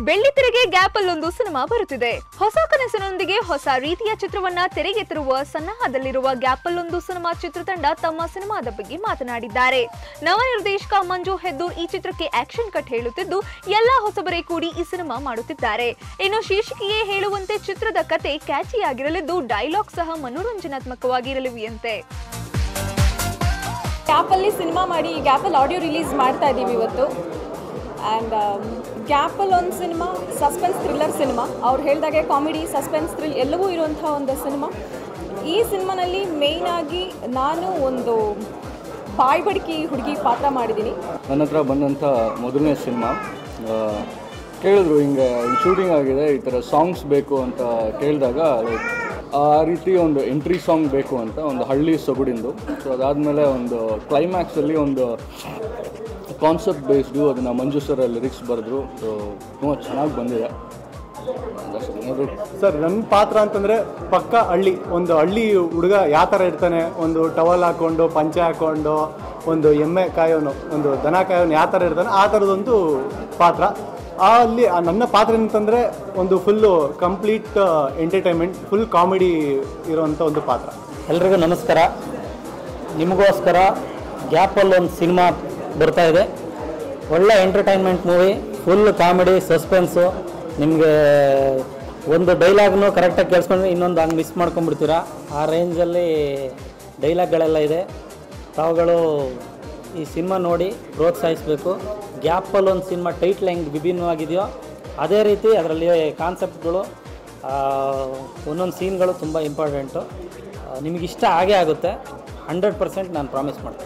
ಬೆಳ್ಳಿತೆರೆಗೆ gap ಅಲ್ಲೊಂದು cinema ಬರುತ್ತಿದೆ ಹೊಸ ಕನಸಿನೊಂದಿಗೆ ಹೊಸ ರೀತಿಯ ಚಿತ್ರವನ್ನ ತೆರೆಗೆ ತರುವ ಸನ್ನಾಹದಲ್ಲಿರುವ ಗ್ಯಾಪ್ ಅಲ್ಲೊಂದು ಸಿನಿಮಾ ಚಿತ್ರತಂಡ ತಮ್ಮ ಸಿನಿಮಾದ ಬಗ್ಗೆ ಮಾತನಾಡಿದ್ದಾರೆ ನವ ನಿರ್ದೇಶಕ ಮಂಜು ಹೆದ್ದೂರ್ ಈ ಚಿತ್ರಕ್ಕೆ ಆಕ್ಷನ್ ಕಟ್ ಹೇಳುತ್ತಿದ್ದು ಎಲ್ಲಾ ಹೊಸಬರೇ ಕೂಡಿ ಈ ಸಿನಿಮಾ ಮಾಡುತ್ತಿದ್ದಾರೆ ಇನ್ನು ಶೀರ್ಷಿಕೆಯೇ ಹೇಳುವಂತೆ ಚಿತ್ರದ ಕತೆ ಕ್ಯಾಚಿಯಾಗಿರಲಿದ್ದು ಡೈಲಾಗ್ ಸಹ ಮನೋರಂಜನಾತ್ಮಕವಾಗಿರಲಿವೆಯಂತೆ ಗ್ಯಾಪಲ್ಲಿ ಸಿನಿಮಾ ಮಾಡಿ ಗ್ಯಾಪಲ್ಲಿ ಆಡಿಯೋ ರಿಲೀಸ್ ಮಾಡ್ತಾ ಇದ್ದೀವಿ ಇವತ್ತು ಆ್ಯಂಡ್ ಗ್ಯಾಪಲ್ಲಿ ಒಂದು ಸಿನಿಮಾ ಸಸ್ಪೆನ್ಸ್ ಥ್ರಿಲ್ಲರ್ ಸಿನಿಮಾ ಅವ್ರು ಹೇಳಿದಾಗೆ ಕಾಮಿಡಿ ಸಸ್ಪೆನ್ಸ್ ಥ್ರಿಲ್ ಎಲ್ಲವೂ ಇರುವಂಥ ಒಂದು ಸಿನಿಮಾ ಈ ಸಿನಿಮಾನಲ್ಲಿ ಮೇಯ್ನಾಗಿ ನಾನು ಒಂದು ಬಾಯ್ ಬಡ್ಕಿ ಹುಡುಗಿ ಪಾತ್ರ ಮಾಡಿದ್ದೀನಿ ನನ್ನ ಹತ್ರ ಬಂದಂಥ ಮೊದಲನೇ ಸಿನಿಮಾ ಕೇಳಿದ್ರು ಹಿಂಗೆ ಶೂಟಿಂಗ್ ಆಗಿದೆ ಈ ಥರ ಸಾಂಗ್ಸ್ ಬೇಕು ಅಂತ ಕೇಳಿದಾಗ ಲೈಕ್ ಆ ರೀತಿ ಒಂದು ಎಂಟ್ರಿ ಸಾಂಗ್ ಬೇಕು ಅಂತ ಒಂದು ಹಳ್ಳಿ ಸೊಗಡಿಂದು ಸೊ ಅದಾದಮೇಲೆ ಒಂದು ಕ್ಲೈಮ್ಯಾಕ್ಸಲ್ಲಿ ಒಂದು ಕಾನ್ಸೆಪ್ಟ್ ಬೇಸ್ಡು ಅದನ್ನು ಮಂಜು ಸರ್ ಲಿರಿಕ್ಸ್ ಬರೆದ್ರು ಸೊ ತುಂಬ ಚೆನ್ನಾಗಿ ಬಂದಿದೆ ನೋಡ್ರಿ ಸರ್ ನನ್ನ ಪಾತ್ರ ಅಂತಂದರೆ ಪಕ್ಕ ಹಳ್ಳಿ ಒಂದು ಹಳ್ಳಿ ಹುಡುಗ ಯಾವ ಥರ ಇರ್ತಾನೆ ಒಂದು ಟವಲ್ ಹಾಕ್ಕೊಂಡು ಪಂಚೆ ಹಾಕ್ಕೊಂಡು ಒಂದು ಎಮ್ಮೆ ಕಾಯೋನು ಒಂದು ದನ ಕಾಯೋನು ಯಾವ ಥರ ಇರ್ತಾನೆ ಆ ಥರದೊಂದು ಪಾತ್ರ ಆ ಅಲ್ಲಿ ಆ ನನ್ನ ಪಾತ್ರ ಅಂತಂದರೆ ಒಂದು full complete entertainment full comedy ಇರೋವಂಥ ಒಂದು ಪಾತ್ರ ಎಲ್ರಿಗೂ ನಮಸ್ಕಾರ ನಿಮಗೋಸ್ಕರ ಗ್ಯಾಪಲ್ಲಿ ಒಂದು ಸಿನಿಮಾ ಬರ್ತಾ ಇದೆ ಒಳ್ಳೆ entertainment movie full comedy suspense ನಿಮಗೆ ಒಂದು ಡೈಲಾಗ್ನು ಕರೆಕ್ಟಾಗಿ ಕೇಳಿಸ್ಕೊಂಡ್ರೆ ಇನ್ನೊಂದು ಹಂಗೆ ಮಿಸ್ ಮಾಡ್ಕೊಂಡ್ಬಿಡ್ತೀರಾ ಆ ರೇಂಜಲ್ಲಿ ಡೈಲಾಗ್ಗಳೆಲ್ಲ ಇದೆ ತಾವುಗಳು ಈ ಸಿನಿಮಾ ನೋಡಿ ಪ್ರೋತ್ಸಾಹಿಸಬೇಕು ಗ್ಯಾಪಲ್ಲಿ ಒಂದು ಸಿನಿಮಾ ಟೈಟ್ಲ್ ಹೆಂಗೆ ವಿಭಿನ್ನವಾಗಿದೆಯೋ ಅದೇ ರೀತಿ ಅದರಲ್ಲಿ ಕಾನ್ಸೆಪ್ಟ್ಗಳು ಒಂದೊಂದು ಸೀನ್ಗಳು ತುಂಬ ಇಂಪಾರ್ಟೆಂಟು ನಿಮಗಿಷ್ಟ ಆಗೇ ಆಗುತ್ತೆ ಹಂಡ್ರೆಡ್ ಪರ್ಸೆಂಟ್ ನಾನು ಪ್ರಾಮಿಸ್ ಮಾಡ್ತೀನಿ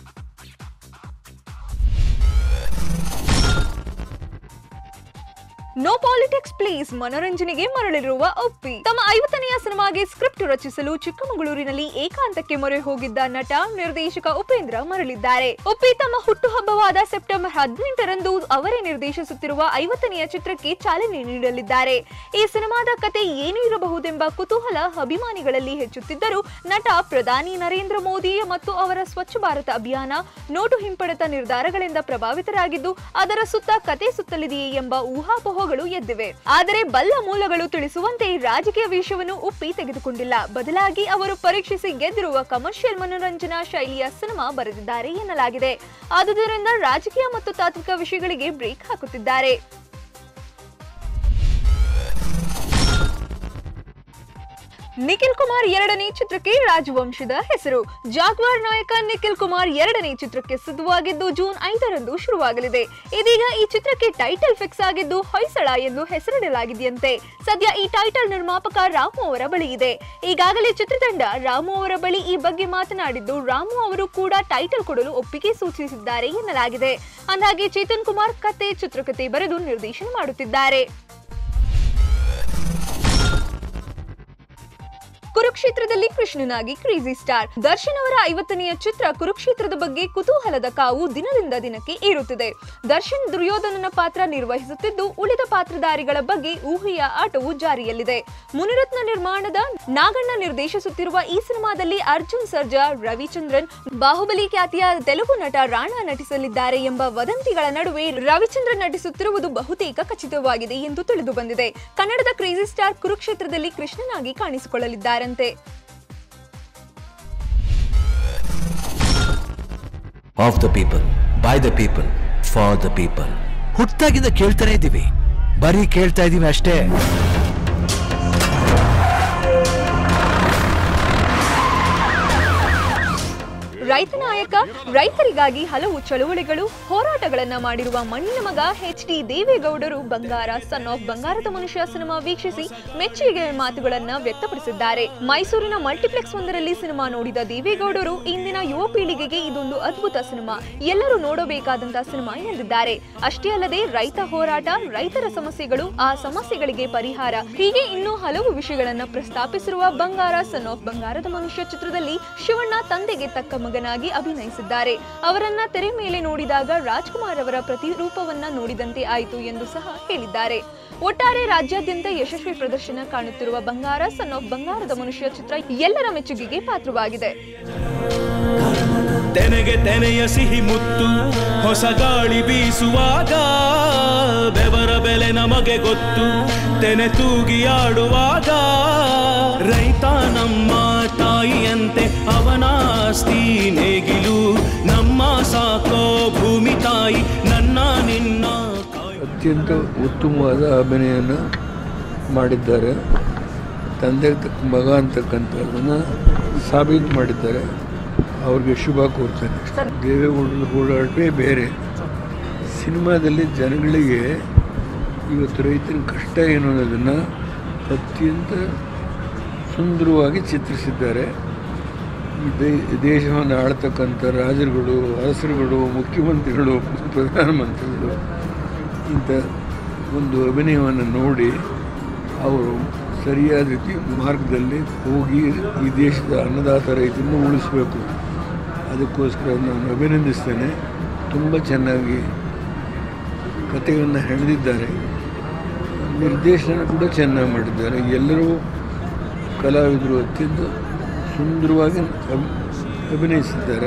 ನೋ ಪಾಲಿಟಿಕ್ಸ್ ಪ್ಲೀಸ್ ಮನೋರಂಜನೆಗೆ ಮರಳಿರುವ ಒಪ್ಪಿ ತಮ್ಮ ಐವತ್ತನೆಯ ಸಿನಿಮಾಗೆ ಸ್ಕ್ರಿಪ್ಟ್ ರಚಿಸಲು ಚಿಕ್ಕಮಗಳೂರಿನಲ್ಲಿ ಏಕಾಂತಕ್ಕೆ ಮೊರೆ ಹೋಗಿದ್ದ ನಟ ನಿರ್ದೇಶಕ ಉಪೇಂದ್ರ ಮರಳಿದ್ದಾರೆ ಉಪ್ಪಿ ತಮ್ಮ ಹುಟ್ಟುಹಬ್ಬವಾದ ಸೆಪ್ಟೆಂಬರ್ ಹದಿನೆಂಟರಂದು ಅವರೇ ನಿರ್ದೇಶಿಸುತ್ತಿರುವ ಐವತ್ತನೆಯ ಚಿತ್ರಕ್ಕೆ ಚಾಲನೆ ನೀಡಲಿದ್ದಾರೆ ಈ ಸಿನಿಮಾದ ಕತೆ ಏನು ಇರಬಹುದೆಂಬ ಕುತೂಹಲ ಅಭಿಮಾನಿಗಳಲ್ಲಿ ಹೆಚ್ಚುತ್ತಿದ್ದರೂ ನಟ ಪ್ರಧಾನಿ ನರೇಂದ್ರ ಮೋದಿ ಮತ್ತು ಅವರ ಸ್ವಚ್ಛ ಭಾರತ ಅಭಿಯಾನ ನೋಟು ಹಿಂಪಡೆತ ನಿರ್ಧಾರಗಳಿಂದ ಪ್ರಭಾವಿತರಾಗಿದ್ದು ಅದರ ಸುತ್ತ ಕತೆ ಸುತ್ತಲಿದೆಯೇ ಎಂಬ ಊಹಾಪೋಹಗಳು ಎದ್ದಿವೆ ಆದರೆ ಬಲ್ಲ ಮೂಲಗಳು ತಿಳಿಸುವಂತೆ ರಾಜಕೀಯ ವಿಷಯವನ್ನು ಉಪ್ಪಿ ತೆಗೆದುಕೊಂಡಿಲ್ಲ ಬದಲಾಗಿ ಅವರು ಪರೀಕ್ಷಿಸಿ ಗೆದ್ದಿರುವ ಕಮರ್ಷಿಯಲ್ ಮನೋರಂಜನಾ ಶೈಲಿಯ ಸಿನಿಮಾ ಬರೆದಿದ್ದಾರೆ ಎನ್ನಲಾಗಿದೆ ಆದುದರಿಂದ ರಾಜಕೀಯ ಮತ್ತು ತಾತ್ವಿಕ ವಿಷಯಗಳಿಗೆ ಬ್ರೇಕ್ ಹಾಕುತ್ತಿದ್ದಾರೆ ನಿಖಿಲ್ ಕುಮಾರ್ ಎರಡನೇ ಚಿತ್ರಕ್ಕೆ ರಾಜವಂಶದ ಹೆಸರು ಜಾಗ್ವಾರ್ ನಾಯಕ ನಿಖಿಲ್ ಕುಮಾರ್ ಎರಡನೇ ಚಿತ್ರಕ್ಕೆ ಸಿದ್ಧವಾಗಿದ್ದು ಜೂನ್ ಐದರಂದು ಶುರುವಾಗಲಿದೆ ಇದೀಗ ಈ ಚಿತ್ರಕ್ಕೆ ಟೈಟಲ್ ಫಿಕ್ಸ್ ಆಗಿದ್ದು ಹೊಯ್ಸಳ ಎಂದು ಹೆಸರಿಡಲಾಗಿದೆಯಂತೆ ಸದ್ಯ ಈ ಟೈಟಲ್ ನಿರ್ಮಾಪಕ ರಾಮು ಅವರ ಬಳಿ ಇದೆ ಈಗಾಗಲೇ ಚಿತ್ರತಂಡ ರಾಮು ಅವರ ಬಳಿ ಈ ಬಗ್ಗೆ ಮಾತನಾಡಿದ್ದು ರಾಮು ಅವರು ಕೂಡ ಟೈಟಲ್ ಕೊಡಲು ಒಪ್ಪಿಗೆ ಸೂಚಿಸಿದ್ದಾರೆ ಎನ್ನಲಾಗಿದೆ ಅಂದಾಗೆ ಚೇತನ್ ಕುಮಾರ್ ಕತೆ ಚಿತ್ರಕಥೆ ಬರೆದು ನಿರ್ದೇಶನ ಮಾಡುತ್ತಿದ್ದಾರೆ ಕುರುಕ್ಷೇತ್ರದಲ್ಲಿ ಕೃಷ್ಣನಾಗಿ ಕ್ರೇಜಿ ಸ್ಟಾರ್ ದರ್ಶನ್ ಅವರ ಐವತ್ತನೆಯ ಚಿತ್ರ ಕುರುಕ್ಷೇತ್ರದ ಬಗ್ಗೆ ಕುತೂಹಲದ ಕಾವು ದಿನದಿಂದ ದಿನಕ್ಕೆ ಏರುತ್ತಿದೆ ದರ್ಶನ್ ದುರ್ಯೋಧನನ ಪಾತ್ರ ನಿರ್ವಹಿಸುತ್ತಿದ್ದು ಉಳಿದ ಪಾತ್ರಧಾರಿಗಳ ಬಗ್ಗೆ ಊಹೆಯ ಆಟವು ಜಾರಿಯಲ್ಲಿದೆ ಮುನಿರತ್ನ ನಿರ್ಮಾಣದ ನಾಗಣ್ಣ ನಿರ್ದೇಶಿಸುತ್ತಿರುವ ಈ ಸಿನಿಮಾದಲ್ಲಿ ಅರ್ಜುನ್ ಸರ್ಜಾ ರವಿಚಂದ್ರನ್ ಬಾಹುಬಲಿ ಖ್ಯಾತಿಯ ತೆಲುಗು ನಟ ರಾಣಾ ನಟಿಸಲಿದ್ದಾರೆ ಎಂಬ ವದಂತಿಗಳ ನಡುವೆ ರವಿಚಂದ್ರನ್ ನಟಿಸುತ್ತಿರುವುದು ಬಹುತೇಕ ಖಚಿತವಾಗಿದೆ ಎಂದು ತಿಳಿದು ಬಂದಿದೆ ಕನ್ನಡದ ಕ್ರೇಜಿ ಸ್ಟಾರ್ ಕುರುಕ್ಷೇತ್ರದಲ್ಲಿ ಕೃಷ್ಣನಾಗಿ ಕಾಣಿಸಿಕೊಳ್ಳಲಿದ್ದಾರಂತೆ of the people by the people for the people ಹುಟ್ಟಾಗಿಂದ ಕೇಳ್ತಾನೆ ಇದ್ದೀವಿ ಬರೀ ಕೇಳ್ತಾ ಇದೀವಿ ಅಷ್ಟೇ ರೈತ ನಾಯಕ ರೈತರಿಗಾಗಿ ಹಲವು ಚಳುವಳಿಗಳು ಹೋರಾಟಗಳನ್ನ ಮಾಡಿರುವ ಮಣ್ಣಿನ ಮಗ ಎಚ್ ಡಿ ದೇವೇಗೌಡರು ಬಂಗಾರ ಸನ್ ಆಫ್ ಬಂಗಾರದ ಮನುಷ್ಯ ಸಿನಿಮಾ ವೀಕ್ಷಿಸಿ ಮೆಚ್ಚುಗೆ ಮಾತುಗಳನ್ನ ವ್ಯಕ್ತಪಡಿಸಿದ್ದಾರೆ ಮೈಸೂರಿನ ಮಲ್ಟಿಪ್ಲೆಕ್ಸ್ ಒಂದರಲ್ಲಿ ಸಿನಿಮಾ ನೋಡಿದ ದೇವೇಗೌಡರು ಇಂದಿನ ಯುವ ಪೀಳಿಗೆಗೆ ಇದೊಂದು ಅದ್ಭುತ ಸಿನಿಮಾ ಎಲ್ಲರೂ ನೋಡಬೇಕಾದಂತ ಸಿನಿಮಾ ಎಂದಿದ್ದಾರೆ ಅಷ್ಟೇ ಅಲ್ಲದೆ ರೈತ ಹೋರಾಟ ರೈತರ ಸಮಸ್ಯೆಗಳು ಆ ಸಮಸ್ಯೆಗಳಿಗೆ ಪರಿಹಾರ ಹೀಗೆ ಇನ್ನೂ ಹಲವು ವಿಷಯಗಳನ್ನ ಪ್ರಸ್ತಾಪಿಸಿರುವ ಬಂಗಾರ ಸನ್ ಆಫ್ ಬಂಗಾರದ ಮನುಷ್ಯ ಚಿತ್ರದಲ್ಲಿ ಶಿವಣ್ಣ ತಂದೆಗೆ ತಕ್ಕ ಮಗನಾಗಿ ಅಭಿನಯಿಸಿದ್ದಾರೆ ಅವರನ್ನ ತೆರೆ ಮೇಲೆ ನೋಡಿದಾಗ ರಾಜ್ಕುಮಾರ್ ಅವರ ಪ್ರತಿರೂಪವನ್ನ ನೋಡಿದಂತೆ ಆಯಿತು ಎಂದು ಸಹ ಹೇಳಿದ್ದಾರೆ ಒಟ್ಟಾರೆ ರಾಜ್ಯಾದ್ಯಂತ ಯಶಸ್ವಿ ಪ್ರದರ್ಶನ ಕಾಣುತ್ತಿರುವ ಬಂಗಾರ ಸನ್ ಆಫ್ ಬಂಗಾರದ ಮನುಷ್ಯ ಚಿತ್ರ ಎಲ್ಲರ ಮೆಚ್ಚುಗೆಗೆ ಪಾತ್ರವಾಗಿದೆ ತೆನೆಗೆ ತೆನೆಯ ಸಿಹಿ ಮುತ್ತು ಹೊಸ ಗಾಳಿ ಬೀಸುವಾಗ ಬೆವರ ಬೆವರ ಬೆಲೆ ನಮಗೆ ಗೊತ್ತು ತೆನೆ ತೂಗಿ ಆಡುವಾಗ ರೈತ ನಮ್ಮ ತಾಯಿಯಂತೆ ಅವನಾಸ್ತಿ ನೇಗಿಲು ನಮ್ಮ ಸಾಕೋ ಭೂಮಿ ತಾಯಿ ನನ್ನ ನಿನ್ನ ಕಾಯು ಅತ್ಯಂತ ಉತ್ತಮವಾದ ಅಭಿನಯನ ಮಾಡಿದ್ದಾರೆ ತಂದೆ ತ- ಮಗ ಅಂತಕ್ಕಂಥದ್ದನ್ನು ಸಾಬೀತು ಮಾಡಿದ್ದಾರೆ ಅವ್ರಿಗೆ ಶುಭ ಕೋರ್ತೇನೆ ದೇವೇಗೌಡರ ಓಡಾಟವೇ ಬೇರೆ ಸಿನಿಮಾದಲ್ಲಿ ಜನಗಳಿಗೆ ಇವತ್ತು ರೈತನ ಕಷ್ಟ ಏನು ಅನ್ನೋದನ್ನು ಅತ್ಯಂತ ಸುಂದರವಾಗಿ ಚಿತ್ರಿಸಿದ್ದಾರೆ ಈ ದೇ- ದೇಶವನ್ನು ಆಳ್ತಕ್ಕಂಥ ರಾಜರುಗಳು ಅರಸರುಗಳು ಮುಖ್ಯಮಂತ್ರಿಗಳು ಪ್ರಧಾನಮಂತ್ರಿಗಳು ಇಂಥ ಒಂದು ಅಭಿನಯವನ್ನು ನೋಡಿ ಅವರು ಸರಿಯಾದ ರೀತಿ ಮಾರ್ಗದಲ್ಲಿ ಹೋಗಿ ಈ ದೇಶದ ಅನ್ನದಾತ ರೈತರನ್ನು ಉಳಿಸಬೇಕು ಅದಕ್ಕೋಸ್ಕರ ನಾನು ಅಭಿನಂದಿಸ್ತೇನೆ ತುಂಬ ಚೆನ್ನಾಗಿ ಕಥೆಗಳನ್ನು ಹೆಣೆದಿದ್ದಾರೆ ನಿರ್ದೇಶನ ಕೂಡ ಚೆನ್ನಾಗಿ ಮಾಡಿದ್ದಾರೆ ಎಲ್ಲರೂ ಕಲಾವಿದರು ಅತ್ಯಂತ ಸುಂದರವಾಗಿ ಅಭಿ ಅಭಿನಯಿಸಿದ್ದಾರೆ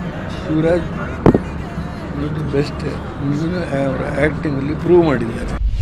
ಶಿವರಾಜ್ ಬೆಸ್ಟ್ ಅವರ ಆ್ಯಕ್ಟಿಂಗಲ್ಲಿ ಪ್ರೂವ್ ಮಾಡಿದ್ದಾರೆ